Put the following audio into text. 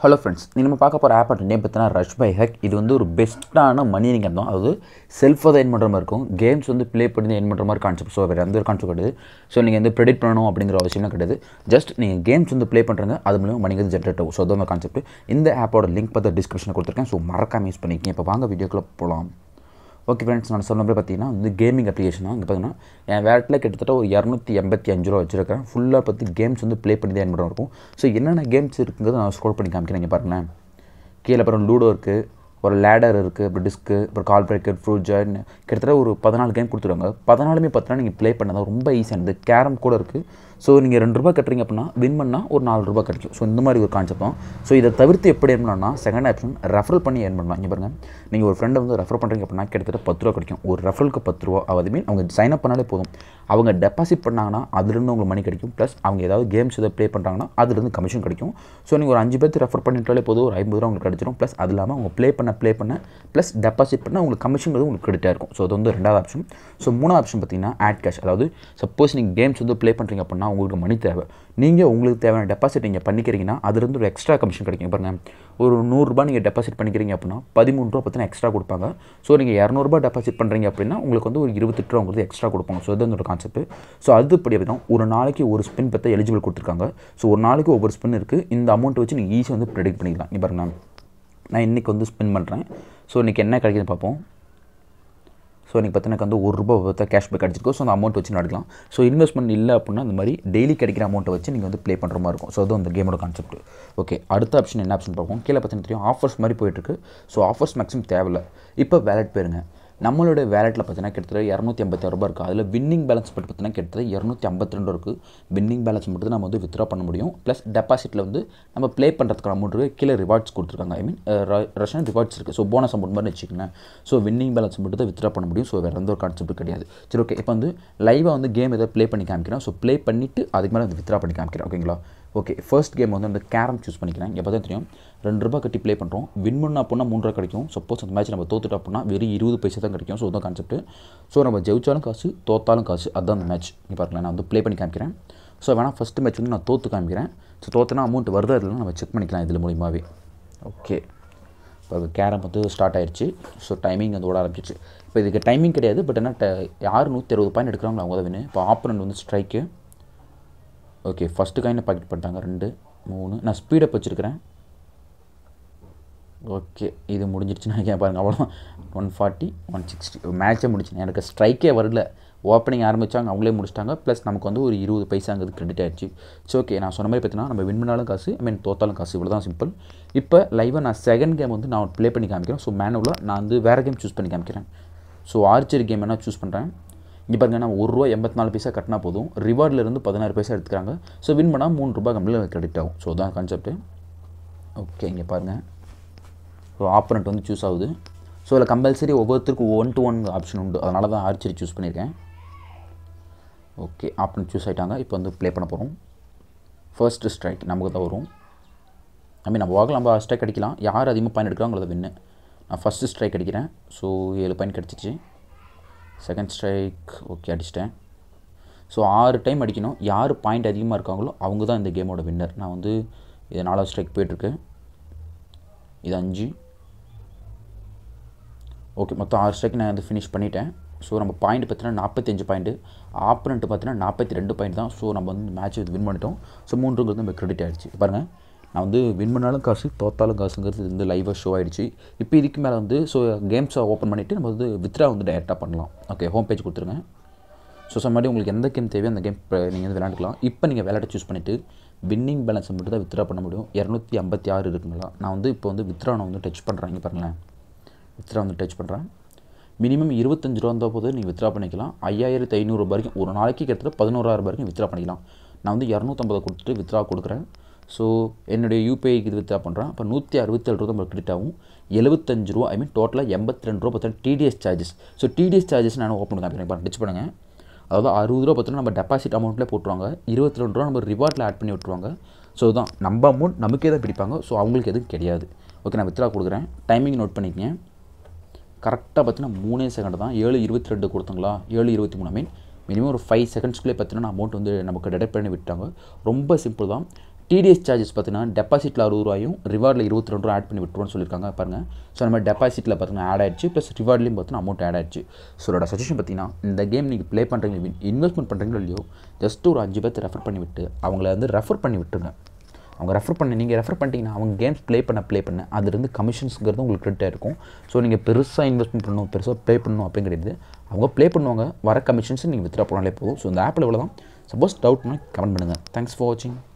hello friends நீ நம்ம பார்க்க போகிற ஆப்போட நேம் பார்த்தீங்கன்னா ரஷ் பை ஹேக் இது வந்து ஒரு பெஸ்ட்டான மணி நீங்கள் தான் அதாவது செல்ஃபாக தான் என் பண்ணுற மாதிரி இருக்கும் கேம்ஸ் வந்து ப்ளே பண்ணி என் பண்ணுற மாதிரி கான்செப்ட் ஸோ வேறு எந்த ஒரு கான்செப்ட் கிடையாது ஸோ நீங்கள் வந்து ப்ரெடிக்ட் பண்ணணும் அப்படிங்கிற அவசியம்லாம் கிடையாது ஜஸ்ட் நீங்கள் கேம்ஸ் வந்து ப்ளே பண்ணுறங்க அது மூலியம் மணி வந்து ஜென்ரேட் ஆகும் ஸோ அதான் கான்செப்ட் இந்த ஆப்போட லிங்க் பார்த்து டிஸ்கிரிப்ஷனில் கொடுத்துருக்கேன் ஸோ மறக்காம யூஸ் பண்ணிக்கங்க இப்போ வாங்க வீடியோக்குள்ளே போகலாம் ஓகே ஃப்ரெண்ட்ஸ் நான் சொன்ன மாதிரி பார்த்தீங்கன்னா வந்து கேமிங் அப்ளிகேஷன் தான் இங்கே பார்த்தீங்கன்னா என் வேலட்டில் கிட்டத்தட்ட ஒரு இரநூத்தி எண்பத்தி அஞ்சு ரூபா வச்சிருக்கேன் ஃபுல்லாக பார்த்து கேம்ஸ் வந்து ப்ளே பண்ணி தான் என் இருக்கும் ஸோ என்னென்ன கேம்ஸ் இருக்குங்கிறது நான் ஸ்க்ரோல் பண்ணி காமிக்கிறேன் இங்கே பாருங்களேன் கீழே அப்புறம் லூடோ இருக்குது ஒரு லேடர் இருக்குது அப்புறம் டிஸ்க்கு அப்புறம் கால் பிரேக்கர் ஃப்ரூட் ஜாயின் கிட்டத்தட்ட ஒரு பதினாலு கேம் கொடுத்துருவாங்க பதினாலுமே பார்த்தீங்கன்னா நீங்கள் ப்ளே பண்ணதான் ரொம்ப ஈஸியானது கேரம் கூட இருக்குது ஸோ நீங்கள் ரெண்டு ரூபா கட்டுறீங்க அப்படின்னா வின் பண்ணால் ஒரு நாலு ரூபா கிடைக்கும் ஸோ இந்த மாதிரி ஒரு கான்செப்ட் தான் ஸோ இதை தவிர்த்து எப்படி ஏன் பண்ணலாம்னா செகண்ட் ஆப்ஷன் ரெஃபரல் பண்ணி ஏன் பண்ணலாம் இங்கே பாருங்கள் நீங்கள் ஒரு ஃப்ரெண்டை வந்து ரெஃபர் பண்ணுறீங்க அப்படின்னா கிட்டத்தட்ட பத்து ரூபா கிடைக்கும் ஒரு ரெஃபரலுக்கு பத்து ரூபா அது மீன் அவங்க சைன் அப் பண்ணாலே போதும் அவங்க டெபாசிட் பண்ணாங்கன்னா அதுலேருந்து உங்களுக்கு மணி கிடைக்கும் ப்ளஸ் அவங்க ஏதாவது கேம்ஸ் எதாவது ப்ளே பண்ணுறாங்கன்னா அதுலேருந்து கமிஷன் கிடைக்கும் ஸோ நீங்கள் ஒரு அஞ்சு பேர்த்து ரெஃபர் பண்ணிட்டாலே போதும் ஒரு ஐம்பது ரூபா உங்களுக்கு கிடச்சிரும் ப்ளஸ் அது இல்லாமல் அவங்க ப்ளே பண்ண ப்ளே பண்ண ப்ளஸ் டெபாசிட் பண்ண உங்களுக்கு கமிஷன் உங்களுக்கு கிரெடிட்டாக இருக்கும் ஸோ அது வந்து ரெண்டாவது ஆப்ஷன் ஸோ மூணாவது ஆப்ஷன் பார்த்தீங்கன்னா ஆட் கேஷ் அதாவது சப்போஸ் நீங்கள் கேம்ஸ் வந்து ப்ளே பண்ணுறீங்க அப்படின்னா உங்களுக்கு மணி தேவை நீங்கள் உங்களுக்கு தேவையான டெபாசிட் நீங்கள் பண்ணிக்கிறீங்கன்னா அதுலேருந்து ஒரு எக்ஸ்ட்ரா கமிஷன் கிடைக்கும் பாருங்கள் ஒரு நூறுரூபா நீங்கள் டெபாசிட் பண்ணிக்கிறீங்க அப்படின்னா பதிமூணு ரூபா பார்த்தீங்கன்னா எக்ஸ்ட்ரா கொடுப்பாங்க ஸோ நீங்கள் இரநூறுபா டெபாசிட் பண்ணுறீங்க அப்படின்னா உங்களுக்கு வந்து ஒரு இருபத்தெட்டு ரூபா உங்களுக்கு எக்ஸ்ட்ரா கொடுப்பாங்க ஸோ இது ஒரு கான்செப்ட் ஸோ அதுபடி தான் ஒரு நாளைக்கு ஒரு ஸ்பின் பற்றி எலிஜிபிள் கொடுத்துருக்காங்க ஸோ ஒரு நாளைக்கு ஒவ்வொரு ஸ்பின் இருக்குது இந்த அமௌண்ட் வச்சு நீங்கள் ஈஸியாக வந்து ப்ரெடிக்ட் பண்ணிக்கலாம் நீ பாருங்க நான் இன்றைக்கி வந்து ஸ்பின் பண்ணுறேன் ஸோ இன்றைக்கி என்ன கிடைக்குதுன்னு பார்ப்போம் ஸோ எனக்கு பார்த்தீங்கன்னா வந்து ஒரு ரூபா பார்த்தா கேஷ்பேக் கிடச்சிருக்கும் ஸோ அந்த அமௌண்ட் வச்சு நடக்கலாம் ஸோ இன்வெஸ்ட்மெண்ட் இல்லை அப்படின்னா அந்த மாதிரி டெய்லி கிடைக்கிற அமௌண்ட்டை வச்சு நீங்கள் வந்து ப்ளே பண்ணுற மாதிரி இருக்கும் ஸோ அது அந்த கேமோட கான்செப்ட் ஓகே அடுத்த ஆப்ஷன் என்ன ஆப்ஷன் பார்ப்போம் கீழே பார்த்தீங்கன்னா தெரியும் ஆஃபர்ஸ் மாதிரி போயிட்டுருக்கு ஸோ ஆஃபர்ஸ் மேக்ஸிமம் தேவையில்லை இப்போ வேலட் போயிருங்க நம்மளோட வேலெட்டில் பார்த்தீங்கன்னா கிட்டத்தட்ட இரநூத்தி ஐம்பத்தாறு ரூபா இருக்குது அதில் வின்னிங் பேலன்ஸ் மட்டும் பார்த்தீங்கன்னா கிட்டத்தட்ட இரநூத்தி ஐம்பத்தி ரெண்டு இருக்குது வின்னிங் பேலன்ஸ் மட்டும் தான் நம்ம வந்து வித்ரா பண்ண முடியும் ப்ளஸ் டெபாசிட்டில் வந்து நம்ம ப்ளே பண்ணுறதுக்கான அமௌண்ட் இருக்குது கீழே ரிவார்ட்ஸ் கொடுத்துருக்காங்க ஐ மீன் ரஷன் ரிவார்ட்ஸ் இருக்குது ஸோ போனஸ் அமௌண்ட் மாதிரி வச்சுக்கோங்க ஸோ வின்னிங் பேலன்ஸ் மட்டும் தான் வித்ரா பண்ண முடியும் ஸோ வேறு எந்த ஒரு கான்செப்ட் கிடையாது சரி ஓகே இப்போ வந்து லைவாக வந்து கேம் எதாவது ப்ளே பண்ணி காமிக்கிறேன் ஸோ ப்ளே பண்ணிவிட்டு அதுக்கு மேலே வந்து வித்ரா பண்ணி காமிக்கிறேன் ஓகேங்களா ஓகே ஃபர்ஸ்ட் கேம் வந்து அந்த கேரம் சூஸ் பண்ணிக்கிறேன் எப்போ தான் தெரியும் ரெண்டு ரூபா கட்டி ப்ளே பண்ணுறோம் வின் பண்ணா அப்படின்னா மூணு ரூபா கிடைக்கும் சப்போஸ் அந்த மேட்ச் நம்ம தோத்துட்டோம் அப்படின்னா வெறும் இருபது பைசா தான் கிடைக்கும் ஸோ அதுதான் கான்செப்ட் ஸோ நம்ம ஜெயிச்சாலும் காசு தோத்தாலும் காசு அதுதான் அந்த மேட்ச் நீ பார்க்கலாம் நான் வந்து ப்ளே பண்ணி காமிக்கிறேன் ஸோ வேணால் ஃபஸ்ட்டு மேட்ச் வந்து நான் தோற்று காமிக்கிறேன் ஸோ தோத்துனா அமௌண்ட் வருதா இல்லை நம்ம செக் பண்ணிக்கலாம் இதில் மூலியமாகவே ஓகே இப்போ கேரம் வந்து ஸ்டார்ட் ஆயிடுச்சு ஸோ டைமிங் வந்து ஓட ஆரம்பிச்சிச்சு இப்போ இதுக்கு டைமிங் கிடையாது பட் என்ன யார் நூற்றி அறுபது பாயிண்ட் எடுக்கிறாங்களோ அவங்க தான் வின்னு இப்போ ஆப்பனண்ட் வந்து ஸ்ட்ரைக்கு ஓகே ஃபஸ்ட்டு காயினை பாக்கெட் பண்ணிட்டாங்க ரெண்டு மூணு நான் ஸ்பீடப் வச்சுருக்கிறேன் ஓகே இது முடிஞ்சிருச்சுன்னு நினைக்கிறேன் பாருங்கள் அவ்வளோதான் ஒன் ஃபார்ட்டி ஒன் சிக்ஸ்டி மேட்ச்சே முடிச்சு எனக்கு ஸ்ட்ரைக்கே வரல ஓப்பனிங் ஆரம்பித்தாங்க அவங்களே முடிச்சிட்டாங்க ப்ளஸ் நமக்கு வந்து ஒரு இருபது பைசாங்கிறது கிரெடிட் ஆயிடுச்சு ஸோ ஓகே நான் சொன்ன மாதிரி பார்த்தீங்கன்னா நம்ம வின் பண்ணாலும் காசு ஐ மீன் தோத்தாலும் காசு இவ்வளோ தான் சிம்பிள் இப்போ லைவாக நான் செகண்ட் கேம் வந்து நான் ப்ளே பண்ணி காமிக்கிறேன் ஸோ மேனுவலாக நான் வந்து வேறு கேம் சூஸ் பண்ணி காமிக்கிறேன் ஸோ ஆர்ச்சரி கேம் என்ன சூஸ் பண்ணுறேன் இங்கே பாருங்க நம்ம ஒரு ரூபா எண்பத்தி நாலு பைசா கட்டினா போதும் ரிவார்ட்லேருந்து பதினாறு பைசா எடுத்துக்கிறாங்க ஸோ வின் பண்ணால் மூணு ரூபா கம்மியில் கிரெடிட் ஆகும் ஸோ தான் கான்செப்ட்டு ஓகே இங்கே பாருங்கள் ஸோ ஆப்பனண்ட் வந்து சூஸ் ஆகுது ஸோ இதில் கம்பல்சரி ஒவ்வொருத்தருக்கும் ஒன் டு ஒன் ஆப்ஷன் உண்டு அதனால தான் ஆர்ச்சரி சூஸ் பண்ணியிருக்கேன் ஓகே ஆப்பனண்ட் சூஸ் ஆகிட்டாங்க இப்போ வந்து ப்ளே பண்ண போகிறோம் ஃபர்ஸ்ட் ஸ்ட்ரைக் நமக்கு தான் வரும் ஐ மீன் நம்ம வாக்கில் நம்ம ஸ்ட்ரைக் அடிக்கலாம் யார் அதிகமாக பாயிண்ட் எடுக்கிறாங்களோ அதை வின்னு நான் ஃபஸ்ட்டு ஸ்ட்ரைக் அடிக்கிறேன் ஸோ ஏழு பாயிண்ட் கிடச்சிச்சு செகண்ட் ஸ்ட்ரைக் ஓகே அடிச்சிட்டேன் ஸோ ஆறு டைம் அடிக்கணும் யார் பாயிண்ட் அதிகமாக இருக்காங்களோ அவங்க தான் இந்த கேமோட வின்னர் நான் வந்து இது நாலாவது ஸ்ட்ரைக் போயிட்டுருக்கு இது அஞ்சு ஓகே மொத்தம் ஆறு ஸ்ட்ரைக் நான் வந்து ஃபினிஷ் பண்ணிட்டேன் ஸோ நம்ம பாயிண்ட் பார்த்தீங்கன்னா நாற்பத்தஞ்சு பாயிண்ட்டு ஆப்பனண்ட்டு பார்த்தீங்கன்னா நாற்பத்தி ரெண்டு பாயிண்ட் தான் ஸோ நம்ம வந்து மேட்ச் வின் பண்ணிட்டோம் ஸோ மூன்றுங்கிறது நம்ம கிரெடிட் ஆகிடுச்சு பாருங்கள் நான் வந்து வின் பண்ணாலும் காசு தோத்தாலும் காசுங்கிறது வந்து லைவாக ஷோ ஆகிடுச்சு இப்போ இதுக்கு மேலே வந்து ஸோ கேம்ஸை ஓப்பன் பண்ணிவிட்டு நம்ம வந்து வித்ரா வந்து டேரெக்டாக பண்ணலாம் ஓகே ஹோம் பேஜ் கொடுத்துருங்க ஸோ சொன்ன மாதிரி உங்களுக்கு எந்த கேம் தேவையோ அந்த கேம் நீங்கள் வந்து விளையாண்டுக்கலாம் இப்போ நீங்கள் விளையாட சூஸ் பண்ணிவிட்டு வின்னிங் பேலன்ஸை மட்டும் தான் வித்ரா பண்ண முடியும் இரநூத்தி ஐம்பத்தி ஆறு இருக்குங்களா நான் வந்து இப்போ வந்து வித்ரா நான் வந்து டச் பண்ணுறேன் இங்கே பாருங்களேன் வித்ரா வந்து டச் பண்ணுறேன் மினிமம் இருபத்தஞ்சு ரூபா இருந்தால் போது நீங்கள் வித்ரா பண்ணிக்கலாம் ஐயாயிரத்து ஐநூறு வரைக்கும் ஒரு நாளைக்கு கிட்டத்தட்ட பதினோராயிரம் வரைக்கும் வித்ரா பண்ணிக்கலாம் நான் வந்து இரநூத்தம்பது கொடுத்துட்டு வித்ரா கொடுக்குறேன் ஸோ என்னுடைய யூபிஐக்கு இது வித்ரா பண்ணுறேன் அப்போ நூற்றி அறுபத்தேழு ரூபா நம்ம கிரெடிட் ஆகும் எழுபத்தஞ்சு ரூபா ஐ மீன் டோட்டலாக எண்பத்தி ரெண்டு ரூபா பார்த்தீங்கன்னா TDS charges so TDS charges நான் ஓப்பன் பண்ணி காமிக்கிறேன் பாருங்க டிச் பண்ணுங்கள் அதாவது அறுபது ரூபா பார்த்தீங்கன்னா நம்ம டெபாசிட் அமௌண்ட்டில் போட்டுருவாங்க இருபத்தி ரெண்டு ரூபா நம்ம ரிவார்டில் ஆட் பண்ணி விட்ருவாங்க ஸோ தான் நம்ம அமௌண்ட் நமக்கே தான் பிடிப்பாங்க ஸோ அவங்களுக்கு எதுவும் கிடையாது ஓகே நான் வித்ரா கொடுக்குறேன் டைமிங் நோட் பண்ணிக்கங்க கரெக்டாக பார்த்தீங்கன்னா மூணே செகண்ட் தான் ஏழு இருபத்தி ரெண்டு கொடுத்தங்களா ஏழு இருபத்தி மூணு மீன் மினிமம் ஒரு ஃபைவ் செகண்ட்ஸ்க்குள்ளே பார்த்தீங்கன்னா அமௌண்ட் வந்து நமக்கு டெடக்ட் பண்ணி விட்டாங்க ரொம்ப சிம்பிள் தான் டிடிஎஸ் சார்ஜஸ் பார்த்தீங்கன்னா டெபாசிட்டில் அறுபது ரூபாயும் ரிவார்டில் இருபத்தி ரெண்டு ரூபா ஆட் பண்ணி விட்டுருவோம்னு சொல்லியிருக்காங்க பாருங்கள் ஸோ நம்ம டெபாசிட்டில் பார்த்தீங்கன்னா ஆட் ஆயிடுச்சு ப்ளஸ் ரிவார்ட்லேயும் பார்த்தீங்கன்னா அமௌண்ட் ஆட் ஆயிடுச்சு ஸோ என்னோட சஜஷன் பார்த்தீங்கன்னா இந்த கேம் நீங்கள் ப்ளே பண்ணுறீங்க இன்வெஸ்ட்மெண்ட் பண்ணுறீங்களோ இல்லையோ ஜஸ்ட் ஒரு அஞ்சு பேர்த்து ரெஃபர் பண்ணி விட்டு அவங்கள வந்து ரெஃபர் பண்ணி விட்டுருங்க அவங்க ரெஃபர் பண்ணி நீங்கள் ரெஃபர் பண்ணிட்டீங்கன்னா அவங்க கேம்ஸ் ப்ளே பண்ண ப்ளே பண்ண அதுலேருந்து கமிஷன்ஸுங்கிறது உங்களுக்கு கிரெடிட்டாக இருக்கும் ஸோ நீங்கள் பெருசாக இன்வெஸ்ட்மெண்ட் பண்ணணும் பெருசாக ப்ளே பண்ணணும் அப்படின்னு கிடையாது அவங்க ப்ளே பண்ணுவாங்க வர கமிஷன்ஸ் நீங்கள் வித்ரா பண்ணாலே போதும் ஸோ இந்த ஆப்பில் இவ்வளோ தான் சப்போஸ் டவுட்னா கமெண்ட் பண்ணுங்கள் தேங்க்ஸ் ஃபார் வாட்சிங்